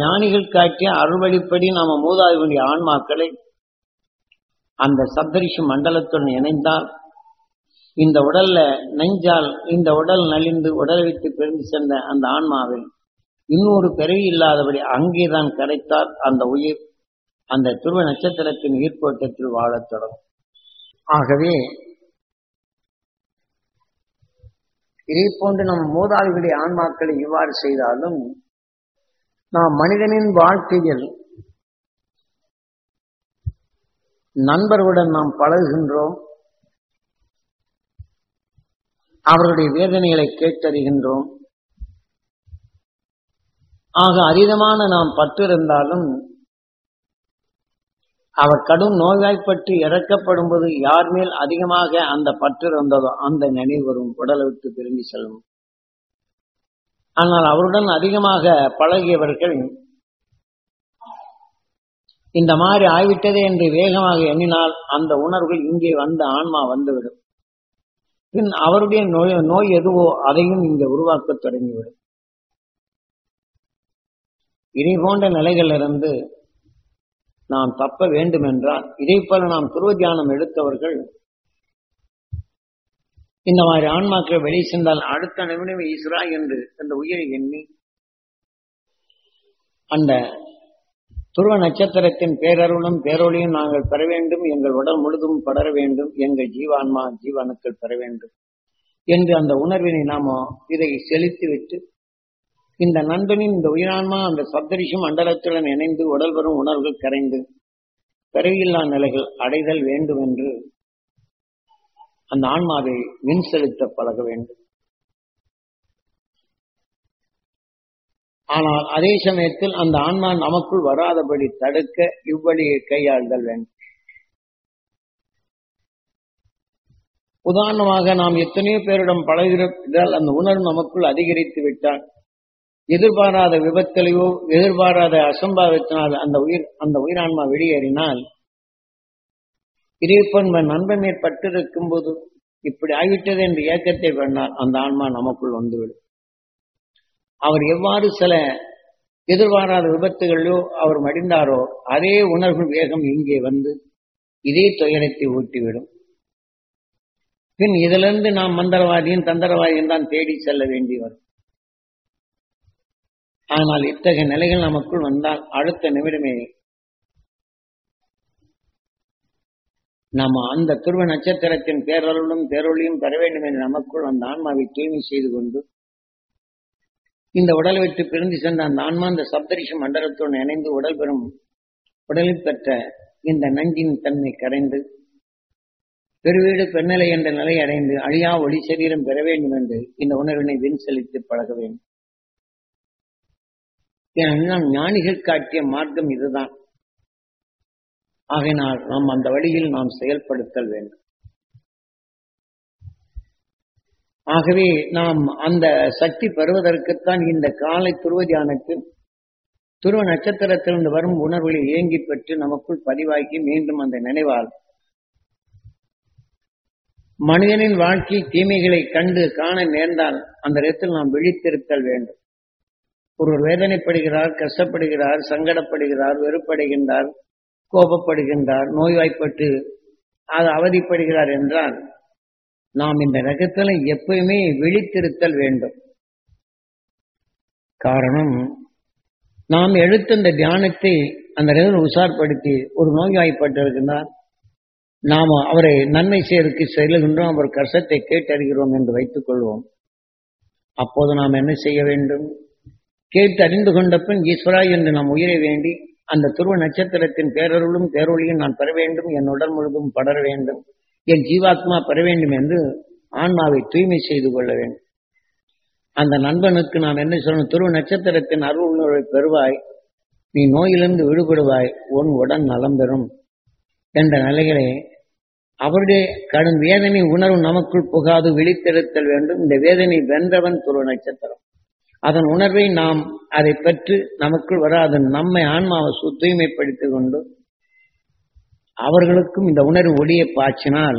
ஞானிகள் காட்டிய அருள்வழிப்படி நாம மூதாதைகளுடைய ஆன்மாக்களை அந்த சப்தரிஷி மண்டலத்துடன் இணைந்தால் இந்த உடல்ல நெஞ்சால் இந்த உடல் நலிந்து உடலை விட்டு பிரிந்து சென்ற அந்த ஆன்மாவில் இன்னொரு பிறவி இல்லாதபடி அங்கேதான் கிடைத்தால் அந்த உயிர் அந்த துருவ நட்சத்திரத்தின் ஈர்ப்போட்டத்தில் வாழத் தொடங்கும் ஆகவே இதே போன்று நம் மூதாதிகளுடைய ஆன்மாக்களை இவ்வாறு செய்தாலும் நாம் மனிதனின் வாழ்க்கையில் நண்பர்களுடன் நாம் பழகுகின்றோம் அவர்களுடைய வேதனைகளை கேட்டறிகின்றோம் ஆக அரிதமான நாம் பற்றிருந்தாலும் அவர் கடும் நோய்வாய்ப்பட்டு இறக்கப்படும் போது யார் மேல் அதிகமாக அந்த பற்று இருந்ததோ அந்த நினைவு வரும் உடலை விட்டு திரும்பி செல்லும் ஆனால் அவருடன் அதிகமாக பழகியவர்கள் இந்த மாதிரி ஆய்விட்டதே என்று வேகமாக எண்ணினால் அந்த உணர்வுகள் இங்கே வந்த ஆன்மா வந்துவிடும் பின் அவருடைய நோய் நோய் எதுவோ அதையும் இங்கே உருவாக்க தொடங்கிவிடும் இதே போன்ற நிலைகளிலிருந்து நாம் தப்ப வேண்டும் என்றால் இதே போல நாம் துருவ தியானம் எடுத்தவர்கள் இந்த மாதிரி ஆன்மாக்கள் வெளியே சென்றால் அடுத்த நிமிடம் ஈஸ்வரா என்று அந்த உயிரை எண்ணி அந்த துருவ நட்சத்திரத்தின் பேரருளும் பேரொழியும் நாங்கள் பெற வேண்டும் எங்கள் உடல் முழுதும் படர வேண்டும் எங்கள் ஜீவான்மா ஜீவனுக்கள் பெற வேண்டும் என்று அந்த உணர்வினை நாம இதை செலுத்திவிட்டு இந்த நண்பனின் இந்த உயிரான்மா அந்த சப்தரிஷி மண்டலத்துடன் இணைந்து உடல் வரும் உணர்வுகள் கரைந்து பிறவியில்லா நிலைகள் அடைதல் வேண்டும் என்று அந்த ஆன்மாவை மின் செலுத்த பழக வேண்டும் ஆனால் அதே சமயத்தில் அந்த ஆன்மா நமக்குள் வராதபடி தடுக்க இவ்வழியை கையாளுதல் வேண்டும் உதாரணமாக நாம் எத்தனையோ பேரிடம் பழகிறால் அந்த உணர்வு நமக்குள் அதிகரித்து விட்டால் எதிர்பாராத விபத்திலேயோ எதிர்பாராத அசம்பாவித்தினால் அந்த உயிர் அந்த உயிரான்மா வெளியேறினால் இதே போன்ற நண்பன் மேற்பட்டிருக்கும் போது இப்படி ஆகிவிட்டது என்று ஏக்கத்தை பண்ணால் அந்த ஆன்மா நமக்குள் வந்துவிடும் அவர் எவ்வாறு சில எதிர்பாராத விபத்துகளிலோ அவர் மடிந்தாரோ அதே உணர்வு வேகம் இங்கே வந்து இதே துயரத்தை ஊட்டிவிடும் பின் இதிலிருந்து நாம் மந்திரவாதியும் தந்திரவாதியும் தான் தேடி செல்ல வேண்டி வரும் ஆனால் இத்தகைய நிலைகள் நமக்குள் வந்தால் அடுத்த நிமிடமே நம்ம அந்த துருவ நட்சத்திரத்தின் பேரருளும் பேரொழியும் பெற வேண்டும் என்று நமக்குள் அந்த ஆன்மாவை தூய்மை செய்து கொண்டு இந்த உடலை விட்டு பிரிந்து சென்ற அந்த ஆன்மா அந்த சப்தரிஷ மண்டலத்துடன் இணைந்து உடல் பெறும் உடலில் பெற்ற இந்த நஞ்சின் தன்மை கரைந்து பெருவீடு பெண்ணிலை என்ற நிலை அடைந்து அழியா ஒளி சரீரம் பெற வேண்டும் என்று இந்த உணர்வினை வின் செலுத்தி பழக வேண்டும் ஏனென்றால் ஞானிகள் காட்டிய மார்க்கம் இதுதான் ஆகையினால் நாம் அந்த வழியில் நாம் செயல்படுத்தல் வேண்டும் ஆகவே நாம் அந்த சக்தி பெறுவதற்குத்தான் இந்த காலை துருவ தியானத்தில் துருவ நட்சத்திரத்திலிருந்து வரும் உணர்வுகளை ஏங்கி பெற்று நமக்குள் பதிவாக்கி மீண்டும் அந்த நினைவால் மனிதனின் வாழ்க்கை தீமைகளை கண்டு காண நேர்ந்தால் அந்த இடத்தில் நாம் விழித்திருத்தல் வேண்டும் ஒருவர் வேதனைப்படுகிறார் கஷ்டப்படுகிறார் சங்கடப்படுகிறார் வெறுப்படைகின்றார் கோபப்படுகின்றார் நோய்வாய்ப்பட்டு அது அவதிப்படுகிறார் என்றால் நாம் இந்த ரகத்தில் எப்பயுமே விழித்திருத்தல் வேண்டும் காரணம் நாம் எடுத்த இந்த தியானத்தை அந்த இடத்தில் உஷார்படுத்தி ஒரு நோய்வாய்ப்பட்டிருக்கின்றார் நாம் அவரை நன்மை செய்வதற்கு செல்லுகின்றோம் அவர் கஷ்டத்தை கேட்டறிகிறோம் என்று வைத்துக் கொள்வோம் அப்போது நாம் என்ன செய்ய வேண்டும் கேட்டு அறிந்து கொண்ட பின் ஈஸ்வரா என்று நாம் உயிரை வேண்டி அந்த துருவ நட்சத்திரத்தின் பேரருளும் பேரொழியும் நான் பெற வேண்டும் என் உடல் முழுதும் படர வேண்டும் என் ஜீவாத்மா பெற வேண்டும் என்று ஆன்மாவை தூய்மை செய்து கொள்ள வேண்டும் அந்த நண்பனுக்கு நாம் என்ன சொல்லணும் துருவ நட்சத்திரத்தின் அருள் உணர்வை பெறுவாய் நீ நோயிலிருந்து விடுபடுவாய் உன் உடன் நலம் பெறும் என்ற நிலைகளை அவருடைய கடும் வேதனை உணர்வு நமக்குள் புகாது விழித்திருத்தல் வேண்டும் இந்த வேதனை வென்றவன் துருவ நட்சத்திரம் அதன் உணர்வை நாம் அதை பெற்று நமக்குள் வர அதன் நம்மை ஆன்மாவை சு தூய்மைப்படுத்திக் கொண்டு அவர்களுக்கும் இந்த உணர்வு ஒளியை பாய்ச்சினால்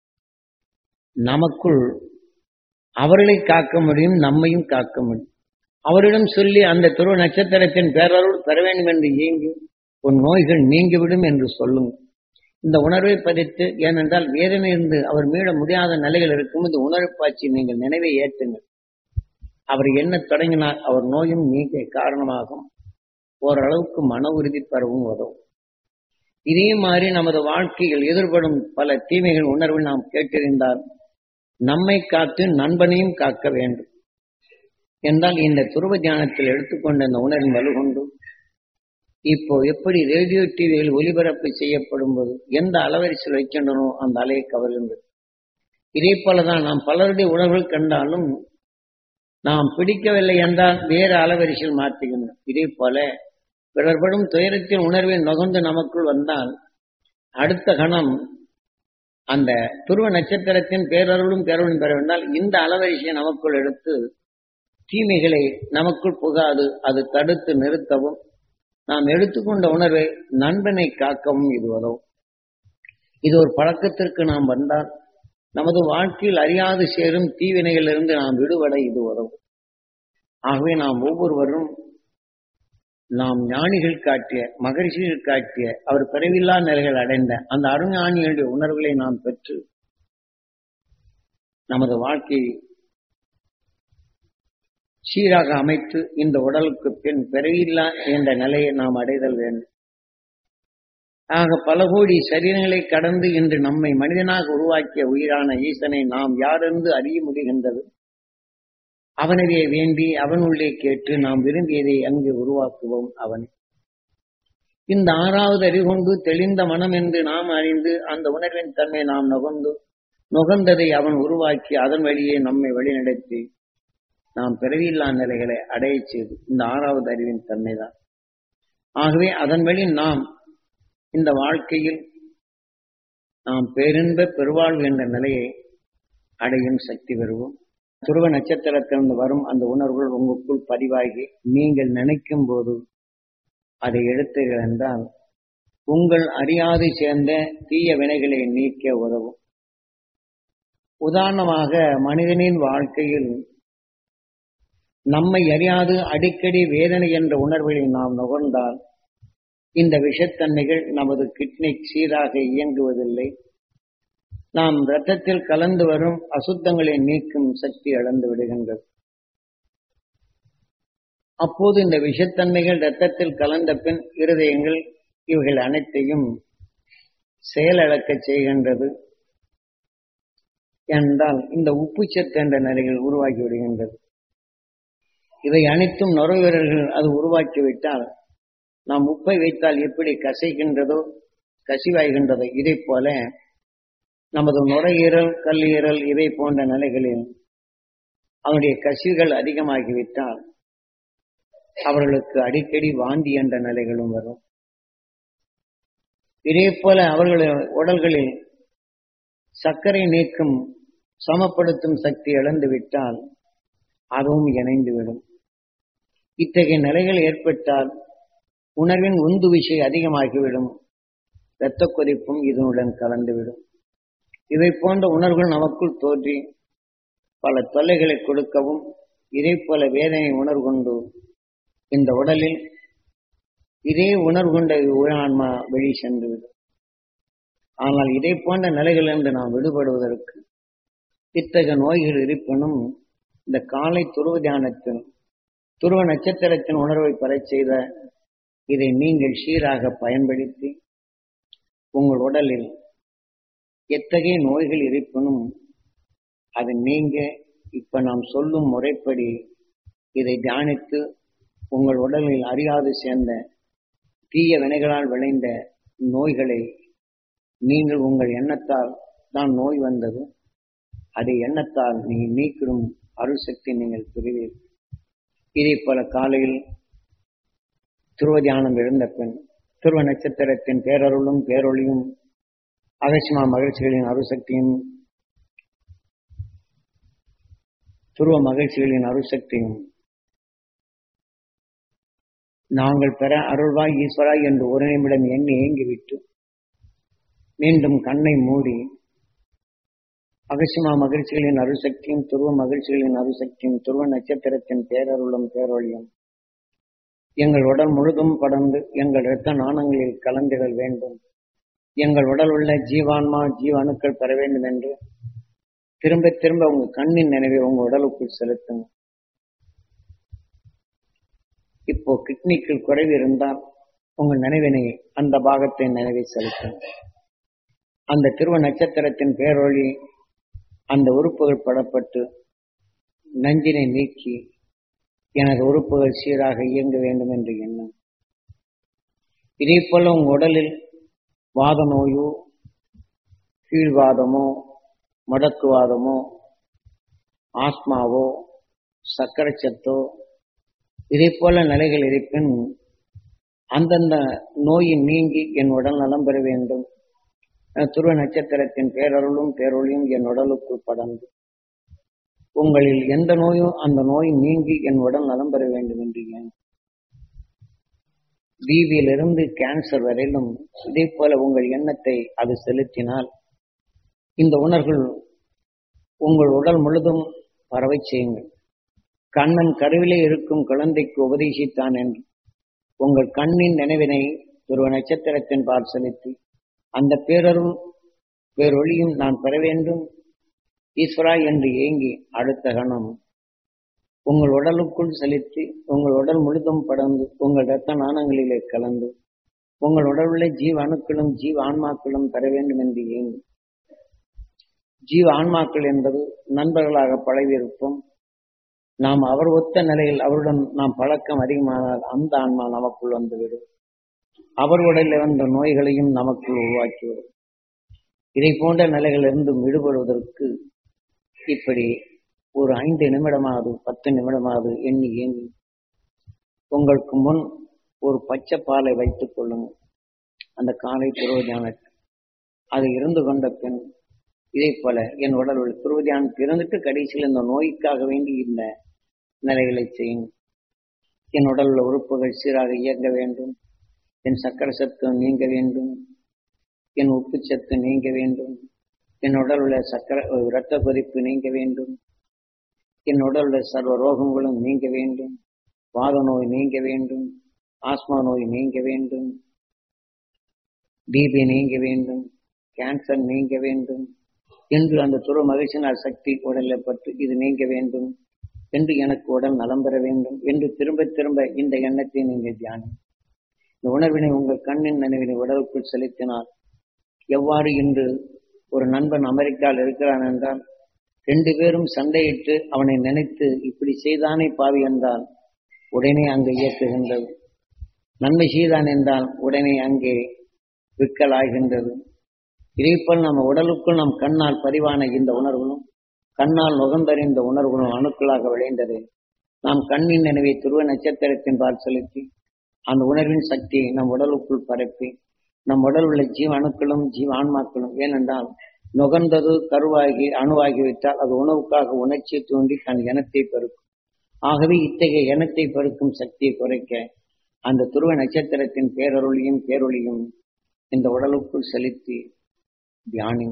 நமக்குள் அவர்களை காக்க முடியும் நம்மையும் காக்க முடியும் அவரிடம் சொல்லி அந்த துருவ நட்சத்திரத்தின் பேரருள் பெற வேண்டும் என்று ஏங்கி உன் நோய்கள் நீங்கிவிடும் என்று சொல்லும் இந்த உணர்வை பதித்து ஏனென்றால் வேதனை இருந்து அவர் மீள முடியாத நிலைகள் இருக்கும் இந்த உணர்ப்பாட்சி நீங்கள் நினைவை ஏற்றுங்கள் அவர் என்ன தொடங்கினார் அவர் நோயும் நீங்க காரணமாகும் ஓரளவுக்கு மன உறுதி பெறவும் உதவும் இதே மாதிரி நமது வாழ்க்கையில் எதிர்படும் பல தீமைகள் உணர்வில் நாம் கேட்டிருந்தால் நம்மை காத்து நண்பனையும் காக்க வேண்டும் என்றால் இந்த துருவ தியானத்தில் எடுத்துக்கொண்ட இந்த உணர்வின் வலுகொண்டு இப்போ எப்படி ரேடியோ டிவியில் ஒலிபரப்பு செய்யப்படும் போது எந்த அலவரிசையில் வைக்கின்றனோ அந்த அலையை கவர்கின்றது இதே போலதான் நாம் பலருடைய உணர்வுகள் கண்டாலும் நாம் பிடிக்கவில்லை என்றால் வேறு அலவரிசையில் மாற்றுகின்றோம் இதே போல பிறர்படும் துயரத்தின் உணர்வின் நுகர்ந்து நமக்குள் வந்தால் அடுத்த கணம் அந்த துருவ நட்சத்திரத்தின் பேரருளும் பேரருளும் பெற வேண்டால் இந்த அலவரிசையை நமக்குள் எடுத்து தீமைகளை நமக்குள் புகாது அது தடுத்து நிறுத்தவும் நாம் எடுத்துக்கொண்ட உணர்வை நண்பனை காக்கவும் இது உதவும் இது ஒரு பழக்கத்திற்கு நாம் வந்தால் நமது வாழ்க்கையில் அறியாது சேரும் தீவினைகளிலிருந்து நாம் விடுபட இது உதவும் ஆகவே நாம் ஒவ்வொருவரும் நாம் ஞானிகள் காட்டிய மகரிஷிகள் காட்டிய அவர் பிறவில்லா நிலைகள் அடைந்த அந்த அருஞானிகளுடைய உணர்வுகளை நாம் பெற்று நமது வாழ்க்கையை சீராக அமைத்து இந்த உடலுக்கு பின் பிறவில்லா என்ற நிலையை நாம் அடைதல் வேண்டும் ஆக பல கோடி சரீரங்களை கடந்து இன்று நம்மை மனிதனாக உருவாக்கிய உயிரான ஈசனை நாம் யாரென்று அறிய முடிகின்றது அவனவே வேண்டி அவனுள்ளே கேட்டு நாம் விரும்பியதை அங்கு உருவாக்குவோம் அவன் இந்த ஆறாவது அறிகொண்டு தெளிந்த மனம் என்று நாம் அறிந்து அந்த உணர்வின் தன்மை நாம் நுகர்ந்து நுகர்ந்ததை அவன் உருவாக்கி அதன் வழியே நம்மை வழிநடத்தி நாம் பிறவியில்லா நிலைகளை அடைய செய்து இந்த ஆறாவது அறிவின் தன்மை தான் ஆகவே அதன் வழி நாம் இந்த வாழ்க்கையில் நாம் பேரின்ப பெருவாழ்வு என்ற நிலையை அடையும் சக்தி பெறுவோம் துருவ நட்சத்திரத்திலிருந்து வரும் அந்த உணர்வுகள் உங்களுக்குள் பதிவாகி நீங்கள் நினைக்கும் போது அதை எடுத்தீர்கள் என்றால் உங்கள் அறியாது சேர்ந்த தீய வினைகளை நீக்க உதவும் உதாரணமாக மனிதனின் வாழ்க்கையில் நம்மை அறியாது அடிக்கடி வேதனை என்ற உணர்வுகளை நாம் நுகர்ந்தால் இந்த விஷத்தன்மைகள் நமது கிட்னி சீராக இயங்குவதில்லை நாம் இரத்தத்தில் கலந்து வரும் அசுத்தங்களை நீக்கும் சக்தி இழந்து விடுகின்றது அப்போது இந்த விஷத்தன்மைகள் இரத்தத்தில் கலந்த பின் இருதயங்கள் இவைகள் அனைத்தையும் செயலிழக்க செய்கின்றது என்றால் இந்த உப்புச்சத்து என்ற நிலைகள் உருவாக்கி விடுகின்றது இவை அனைத்தும் நுரைவீரர்கள் அது உருவாக்கிவிட்டால் நாம் உப்பை வைத்தால் எப்படி கசைகின்றதோ கசிவாய்கின்றதோ இதை போல நமது நுரையீரல் கல்லீரல் இவை போன்ற நிலைகளில் அவனுடைய கசிவுகள் அதிகமாகிவிட்டால் அவர்களுக்கு அடிக்கடி வாந்தி என்ற நிலைகளும் வரும் இதே போல அவர்கள் உடல்களில் சர்க்கரை நீக்கும் சமப்படுத்தும் சக்தி இழந்துவிட்டால் அதுவும் இணைந்துவிடும் இத்தகைய நிலைகள் ஏற்பட்டால் உணர்வின் உந்து விசை அதிகமாகிவிடும் இரத்த கொதிப்பும் இதனுடன் கலந்துவிடும் இவை போன்ற உணர்வுகள் நமக்குள் தோன்றி பல தொல்லைகளை கொடுக்கவும் இதே போல வேதனை உணர்வு கொண்டு இந்த உடலில் இதே உணர்வு கொண்ட ஆன்மா வெளி சென்றுவிடும் ஆனால் இதை போன்ற நிலைகளிலிருந்து நாம் விடுபடுவதற்கு இத்தகைய நோய்கள் இருப்பினும் இந்த காலை துருவ தியானத்தில் துருவ நட்சத்திரத்தின் உணர்வை பெறச் செய்த இதை நீங்கள் சீராக பயன்படுத்தி உங்கள் உடலில் எத்தகைய நோய்கள் இருப்பினும் அது நீங்க இப்ப நாம் சொல்லும் முறைப்படி இதை தியானித்து உங்கள் உடலில் அறியாது சேர்ந்த தீய வினைகளால் விளைந்த நோய்களை நீங்கள் உங்கள் எண்ணத்தால் தான் நோய் வந்தது அதை எண்ணத்தால் நீங்கள் நீக்கிடும் அருள் சக்தி நீங்கள் பெறுவீர்கள் இதே போல காலையில் துருவ தியானம் எழுந்த பின் துருவ நட்சத்திரத்தின் பேரருளும் பேரொழியும் அகசிமா மகிழ்ச்சிகளின் அருசக்தியும் துருவ மகிழ்ச்சிகளின் அருசக்தியும் நாங்கள் பெற அருள்வாய் ஈஸ்வரா என்று ஒரு நிமிடம் எண்ணி ஏங்கிவிட்டு மீண்டும் கண்ணை மூடி அகசிமா மகிழ்ச்சிகளின் அருசக்தியும் துருவ மகிழ்ச்சிகளின் அருசக்தியும் துருவ நட்சத்திரத்தின் பேரருளும் பேரொழியும் எங்கள் உடல் முழுதும் படர்ந்து எங்கள் இரத்த நாணங்களில் கலந்திடல் வேண்டும் எங்கள் உடல் உள்ள ஜீவான்மா ஜீவ அணுக்கள் பெற வேண்டும் என்று திரும்ப திரும்ப உங்க கண்ணின் நினைவை உங்க உடலுக்குள் செலுத்துங்க இப்போ கிட்னிக்குள் குறைவு இருந்தால் உங்கள் நினைவினை அந்த பாகத்தை நினைவை செலுத்தும் அந்த திருவ நட்சத்திரத்தின் பேரொழி அந்த உறுப்புகள் படப்பட்டு நஞ்சினை நீக்கி எனது உறுப்புகள் சீராக இயங்க வேண்டும் என்று எண்ணம் இதே போல உங்க உடலில் வாத நோயோ கீழ்வாதமோ முடக்குவாதமோ ஆஸ்மாவோ சர்க்கரை சத்தோ இதே போல நிலைகள் இருப்பின் அந்தந்த நோயின் நீங்கி என் உடல் நலம் பெற வேண்டும் துருவ நட்சத்திரத்தின் பேரருளும் பேரொழியும் என் உடலுக்குள் படர்ந்து உங்களில் எந்த நோயும் அந்த நோய் நீங்கி என் உடல் நலம் பெற வேண்டும் என்று ஏன் பிபியிலிருந்து கேன்சர் வரையிலும் இதே போல உங்கள் எண்ணத்தை அது செலுத்தினால் இந்த உணர்வுகள் உங்கள் உடல் முழுதும் பரவை செய்யுங்கள் கண்ணன் கருவிலே இருக்கும் குழந்தைக்கு உபதேசித்தான் என்று உங்கள் கண்ணின் நினைவினை துருவ நட்சத்திரத்தின் பார் செலுத்தி அந்த பேரரும் பேரொழியும் நான் பெற வேண்டும் ஈஸ்வரா என்று ஏங்கி அடுத்த கணம் உங்கள் உடலுக்குள் செலுத்தி உங்கள் உடல் முழுதும் படர்ந்து உங்கள் இரத்த நாணங்களிலே கலந்து உங்கள் உடலுள்ள ஜீவ அணுக்களும் ஜீவ ஆன்மாக்களும் பெற வேண்டும் என்று ஏங்கி ஜீவ ஆன்மாக்கள் என்பது நண்பர்களாக பழகியிருப்போம் நாம் அவர் ஒத்த நிலையில் அவருடன் நாம் பழக்கம் அதிகமானால் அந்த ஆன்மா நமக்குள் வந்துவிடும் அவர் உடலில் வந்த நோய்களையும் நமக்குள் உருவாக்கிவிடும் இதை போன்ற நிலைகளிலிருந்து விடுபடுவதற்கு இப்படி ஒரு ஐந்து நிமிடமாவது பத்து நிமிடமாவது எண்ணி ஏங்கி உங்களுக்கு முன் ஒரு பச்சை பாலை வைத்துக் கொள்ளுங்கள் அந்த காலை துருவதியானத்தில் அது இருந்து கொண்ட பின் இதே போல என் உடல் உள்ள துருவதியானத்தில் இருந்துட்டு கடைசியில் இந்த நோய்க்காக வேண்டி இந்த நிலைகளை செய்யுங்கள் என் உடல் உள்ள உறுப்புகள் சீராக இயங்க வேண்டும் என் சக்கர சத்து நீங்க வேண்டும் என் உப்பு சத்து நீங்க வேண்டும் என் உடல் உள்ள சக்கர இரத்த கொதிப்பு நீங்க வேண்டும் என் உடல் உள்ள சர்வ ரோகங்களும் நீங்க வேண்டும் வாத நோய் நீங்க வேண்டும் ஆஸ்மா நோய் நீங்க வேண்டும் பிபி நீங்க வேண்டும் கேன்சர் நீங்க வேண்டும் என்று அந்த துரு மகிழ்ச்சினால் சக்தி உடலில் பட்டு இது நீங்க வேண்டும் என்று எனக்கு உடல் நலம் பெற வேண்டும் என்று திரும்ப திரும்ப இந்த எண்ணத்தை நீங்கள் தியானம் இந்த உணர்வினை உங்கள் கண்ணின் நினைவினை உடலுக்குள் செலுத்தினால் எவ்வாறு இன்று ஒரு நண்பன் அமெரிக்காவில் இருக்கிறான் என்றால் ரெண்டு பேரும் சண்டையிட்டு அவனை நினைத்து இப்படி செய்தானே பாவி என்றால் உடனே அங்கு இயக்குகின்றது நன்மை செய்தான் என்றால் உடனே அங்கே விற்கலாகின்றது இதேபோல் நம்ம உடலுக்குள் நம் கண்ணால் பதிவான இந்த உணர்வுகளும் கண்ணால் நுகர்ந்தறிந்த உணர்வுகளும் அணுக்களாக விளைந்தது நாம் கண்ணின் நினைவை துருவ நட்சத்திரத்தின் பால் செலுத்தி அந்த உணர்வின் சக்தியை நம் உடலுக்குள் பரப்பி நம் உடல் உள்ள ஜீவ அணுக்களும் ஜீவ ஆன்மாக்களும் ஏனென்றால் நுகர்ந்தது கருவாகி அணுவாகிவிட்டால் அது உணவுக்காக உணர்ச்சி தூண்டி தன் இனத்தை பெருக்கும் ஆகவே இத்தகைய இனத்தை பெருக்கும் சக்தியை குறைக்க அந்த துருவ நட்சத்திரத்தின் பேரொழியும் பேரொழியும் இந்த உடலுக்குள் செலுத்தி தியானி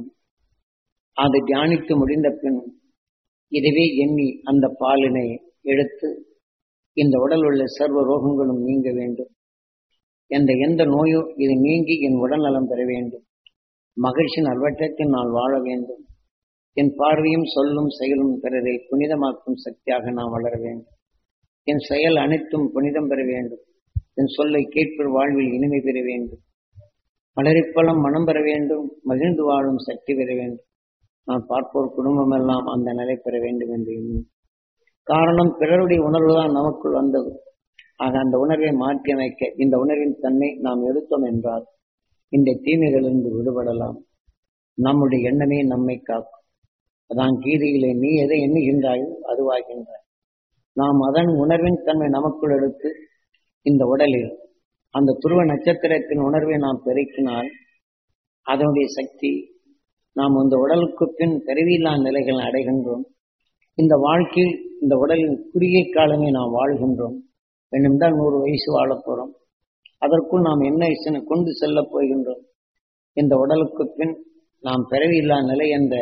அதை தியானித்து முடிந்த பின் இதுவே எண்ணி அந்த பாலினை எடுத்து இந்த உடல் உள்ள சர்வ ரோகங்களும் நீங்க வேண்டும் என்ற எந்த நோயோ இது நீங்கி என் உடல் நலம் பெற வேண்டும் மகிழ்ச்சி நல்வட்டத்தில் நான் வாழ வேண்டும் என் பார்வையும் சொல்லும் செயலும் பிறரை புனிதமாக்கும் சக்தியாக நான் வளர வேண்டும் என் செயல் அனைத்தும் புனிதம் பெற வேண்டும் என் சொல்லை கேட்பர் வாழ்வில் இனிமை பெற வேண்டும் மலரிப்பழம் மனம் பெற வேண்டும் மகிழ்ந்து வாழும் சக்தி பெற வேண்டும் நான் பார்ப்போர் குடும்பம் எல்லாம் அந்த நிலை பெற வேண்டும் என்று எண்ணி காரணம் பிறருடைய உணர்வு தான் நமக்குள் வந்தது ஆக அந்த உணர்வை மாற்றி அமைக்க இந்த உணர்வின் தன்மை நாம் எடுத்தோம் என்றால் இந்த தீமைகளிலிருந்து விடுபடலாம் நம்முடைய எண்ணமே நம்மை காக்கும் அதான் கீதையிலே நீ எதை எண்ணுகின்றாயோ அதுவாகின்றாய் நாம் அதன் உணர்வின் தன்மை நமக்குள் எடுத்து இந்த உடலில் அந்த துருவ நட்சத்திரத்தின் உணர்வை நாம் பெருக்கினால் அதனுடைய சக்தி நாம் இந்த உடலுக்கு பின் பிறவியில்லா நிலைகள் அடைகின்றோம் இந்த வாழ்க்கையில் இந்த உடலின் குறுகிய காலமே நாம் வாழ்கின்றோம் வேண்டுமென்றால் நூறு வயசு வாழப் போறோம் அதற்குள் நாம் என்ன கொண்டு செல்லப் போகின்றோம் இந்த உடலுக்கு பின் நாம் பிறவியில்லா நிலை என்ற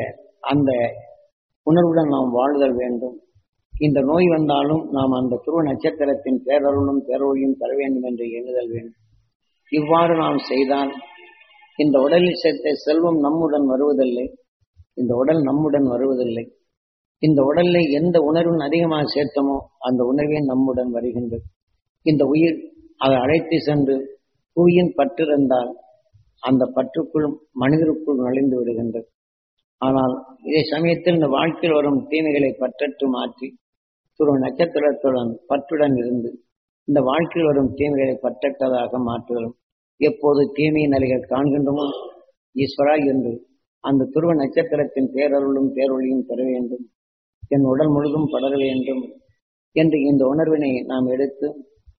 அந்த உணர்வுடன் நாம் வாழ்தல் வேண்டும் இந்த நோய் வந்தாலும் நாம் அந்த துருவ நட்சத்திரத்தின் பேரருளும் பேரொழியும் தர வேண்டும் என்று எண்ணுதல் வேண்டும் இவ்வாறு நாம் செய்தால் இந்த உடலில் சேர்த்த செல்வம் நம்முடன் வருவதில்லை இந்த உடல் நம்முடன் வருவதில்லை இந்த உடல்ல எந்த உணர்வின் அதிகமாக சேர்த்தமோ அந்த உணர்வே நம்முடன் வருகின்றது இந்த உயிர் அதை அழைத்து சென்று புவியின் பற்றிருந்தால் அந்த பற்றுக்குள் மனிதருக்குள் நுழைந்து விடுகின்றது ஆனால் இதே சமயத்தில் இந்த வாழ்க்கையில் வரும் தீமைகளை பற்றற்று மாற்றி துருவ நட்சத்திரத்துடன் பற்றுடன் இருந்து இந்த வாழ்க்கையில் வரும் தீமைகளை பற்றற்றதாக மாற்றுகிறோம் எப்போது தீமை நிலைகள் காண்கின்றமோ ஈஸ்வரா என்று அந்த துருவ நட்சத்திரத்தின் பேரருளும் பேரொழியும் பெற வேண்டும் என் உடல் முழுதும் படர வேண்டும் என்று இந்த உணர்வினை நாம் எடுத்து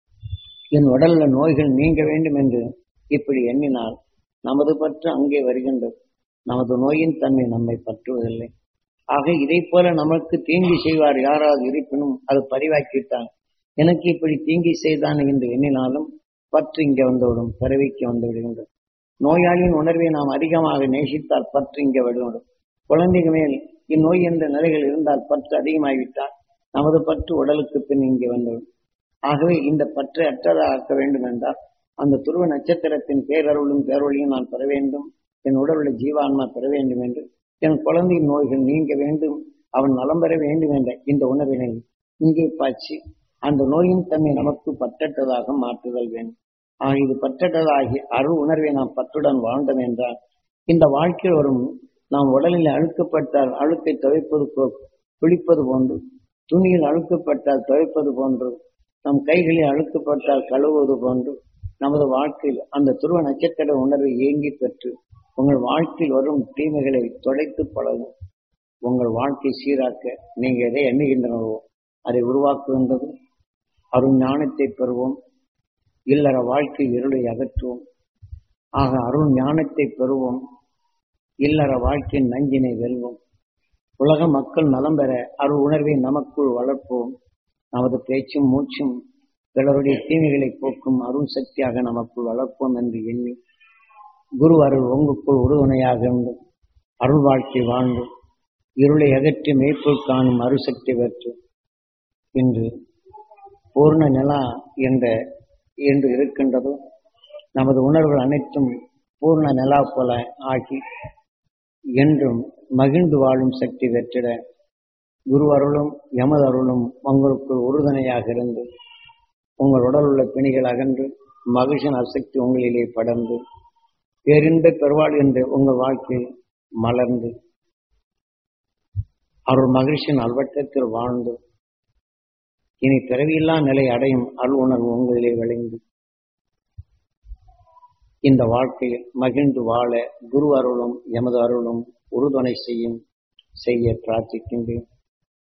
என் உடல்ல நோய்கள் நீங்க வேண்டும் என்று இப்படி எண்ணினால் நமது பற்று அங்கே வருகின்றது நமது நோயின் தன்மை நம்மை பற்றுவதில்லை ஆக இதை போல நமக்கு தீங்கி செய்வார் யாராவது இருப்பினும் அது பதிவாக்கிவிட்டால் எனக்கு இப்படி தீங்கி செய்தான் என்று எண்ணினாலும் பற்று இங்கே வந்துவிடும் பிறவிக்கு வந்து விடுகின்றது நோயாளியின் உணர்வை நாம் அதிகமாக நேசித்தால் பற்று இங்கே விடுவிடும் குழந்தைகள் மேல் இந்நோய் என்ற நிலைகள் இருந்தால் பற்று அதிகமாகிவிட்டால் நமது பற்று உடலுக்கு பின் இங்கே வந்துவிடும் ஆகவே இந்த பற்றை அற்றதாக ஆக்க வேண்டும் என்றால் அந்த துருவ நட்சத்திரத்தின் பேரருளும் பேரொழியும் நான் பெற வேண்டும் என் உடலுள்ள ஜீவான்மா பெற வேண்டும் என்று என் குழந்தையின் நோய்கள் நீங்க வேண்டும் அவன் நலம் பெற வேண்டும் என்ற இந்த உணர்வினை இங்கே பாய்ச்சி அந்த நோயின் தன்மை நமக்கு பற்றற்றதாக மாற்றுதல் வேண்டும் ஆக இது பற்றற்றதாகி அருள் உணர்வை நாம் பற்றுடன் வாழ்ந்தோம் என்றால் இந்த வாழ்க்கையில் வரும் நாம் உடலில் அழுக்கப்பட்டால் அழுக்கை துவைப்பது போ குளிப்பது போன்று துணியில் அழுக்கப்பட்டால் துவைப்பது போன்று நம் கைகளில் அழுக்கப்பட்டால் கழுவுவது போன்று நமது வாழ்க்கையில் அந்த துருவ நட்சத்திர உணர்வை ஏங்கி பெற்று உங்கள் வாழ்க்கையில் வரும் தீமைகளை தொலைத்து பழகும் உங்கள் வாழ்க்கை சீராக்க நீங்க எதை எண்ணுகின்றனவோ அதை உருவாக்குகின்றது அருள் ஞானத்தை பெறுவோம் இல்லற வாழ்க்கை இருளை அகற்றுவோம் ஆக அருள் ஞானத்தை பெறுவோம் இல்லற வாழ்க்கையின் நஞ்சினை வெல்வோம் உலக மக்கள் நலம் பெற அருள் உணர்வை நமக்குள் வளர்ப்போம் நமது பேச்சும் மூச்சும் பிறருடைய தீமைகளை போக்கும் அருள் சக்தியாக நமக்குள் வளர்ப்போம் என்று எண்ணி குரு அருள் உங்களுக்குள் உறுதுணையாக இருந்து அருள் வாழ்க்கை வாழ்ந்து இருளை அகற்றி மேய்ப்பொருள் காணும் அருசக்தி பெற்று இன்று பூர்ண நிலா என்ற என்று இருக்கின்றதோ நமது உணர்வுகள் அனைத்தும் பூர்ண நிலா போல ஆகி என்றும் மகிழ்ந்து வாழும் சக்தி பெற்றிட குரு அருளும் எமது அருளும் உங்களுக்குள் உறுதுணையாக இருந்து உங்கள் உடல் உள்ள பிணிகள் அகன்று மகிழ்ச்சியின் அசக்தி உங்களிலே படர்ந்து பேரின்ப பெருவாள் என்று உங்கள் வாழ்க்கையில் மலர்ந்து அருள் மகிழ்ச்சியின் அல்வட்டத்தில் வாழ்ந்து இனி பிறவியில்லா நிலை அடையும் அருள் உணர்வு உங்களிலே விளைந்து இந்த வாழ்க்கையில் மகிழ்ந்து வாழ குரு அருளும் எமது அருளும் உறுதுணை செய்யும் செய்ய பிரார்த்திக்கின்றேன்